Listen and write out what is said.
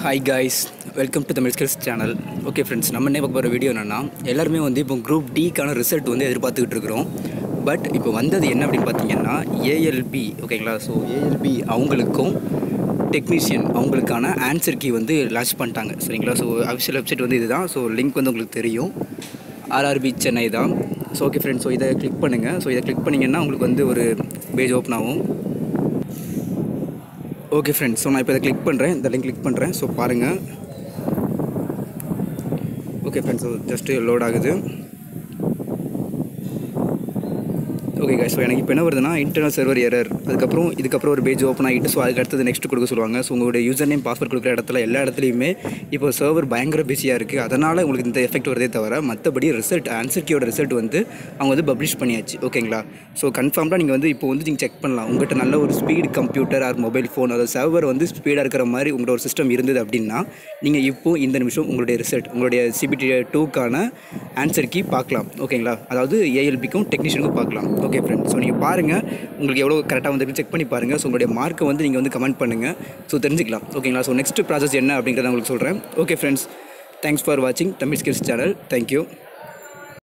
hi guys welcome to Tamil skills channel okay friends நம்ம என்ன பார்க்க போகிற வீடியோ என்னென்னா எல்லாருமே வந்து இப்போ குரூப் டிக்கான ரிசல்ட் வந்து எதிர்பார்த்துக்கிட்டு இருக்கிறோம் பட் இப்போ வந்தது என்ன அப்படின்னு பார்த்தீங்கன்னா ஏஎல்பி ஓகேங்களா ஸோ ஏஎல்பி அவங்களுக்கும் டெக்னீஷியன் அவங்களுக்கான ஆன்சர் கீ வந்து லான்ச் பண்ணிட்டாங்க சரிங்களா ஸோ அஃபிஷியல் வெப்சைட் வந்து இதுதான் ஸோ லிங்க் வந்து உங்களுக்கு தெரியும் ஆர்ஆர்பி சென்னை தான் ஸோ ஓகே ஃப்ரெண்ட்ஸ் ஸோ இதை கிளிக் பண்ணுங்கள் ஸோ இதை கிளிக் பண்ணிங்கன்னா உங்களுக்கு வந்து ஒரு பேஜ் ஓப்பன் ஆகும் ஓகே ஃப்ரெண்ட்ஸ் ஸோ நான் இப்போ இதை கிளிக் பண்ணுறேன் இந்த லிங்க் கிளிக் பண்ணுறேன் ஸோ பாருங்கள் okay friends so just load ஆகுது ஓகே guys ஸோ எனக்கு இப்போ என்ன வருதுன்னா இன்டர்னல் சர்வர் எரர் அதுக்கப்புறம் இதுக்கப்புறம் ஒரு பேஜ் ஓப்பன் ஆகிட்டு ஸோ அதுக்கு அடுத்தது நெக்ஸ்ட் கொடுக்க சொல்லுவாங்க ஸோ உங்களுடைய யூசர் நேம் பாஸ்வேர்ட் கொடுக்குற இடத்துல எல்லா இடத்துலையுமே இப்போ சர்வர் பயங்கர பிஸியாக இருக்குது அதனால் உங்களுக்கு இந்த எஃபெக்ட் வருதே தவிர மற்றபடி ரிசல்ட் ஆன்சர் கீயோட ரிசல்ட் வந்து அவங்க வந்து பப்ளிஷ் பண்ணியாச்சு ஓகேங்களா ஸோ கன்ஃபார்ம்டாக நீங்கள் வந்து இப்போ வந்து நீங்கள் செக் பண்ணலாம் உங்கள்கிட்ட நல்ல ஒரு speed computer or mobile phone அதாவது சர்வர் வந்து ஸ்பீடாக இருக்கிற மாதிரி உங்களோட ஒரு சிஸ்டம் இருந்தது அப்படின்னா நீங்கள் இப்போ இந்த நிமிஷம் உங்களுடைய ரிசல்ட் உங்களுடைய சிபிடி டூக்கான ஆன்சர் கீ பார்க்கலாம் ஓகேங்களா அதாவது ஏஎல்பிக்கும் டெக்னீஷியனுக்கும் பார்க்கலாம் ஓகே ஃப்ரெண்ட் ஸோ நீங்கள் பாருங்கள் உங்களுக்கு எவ்வளோ கரெக்டாக வந்து செக் பண்ணி பாருங்கள் ஸோ உங்களுடைய மார்க்கை வந்து நீங்கள் வந்து கமெண்ட் பண்ணுங்கள் ஸோ தெரிஞ்சுக்கலாம் ஓகேங்களா ஸோ நெக்ஸ்ட் ப்ராசஸ் என்ன அப்படிங்கிறத உங்களுக்கு சொல்கிறேன் ஓகே ஃப்ரெண்ட்ஸ் தேங்க்ஸ் ஃபார் வாட்சிங் தமிழ் ஸ்கில்ஸ் சேனல் தேங்க்யூ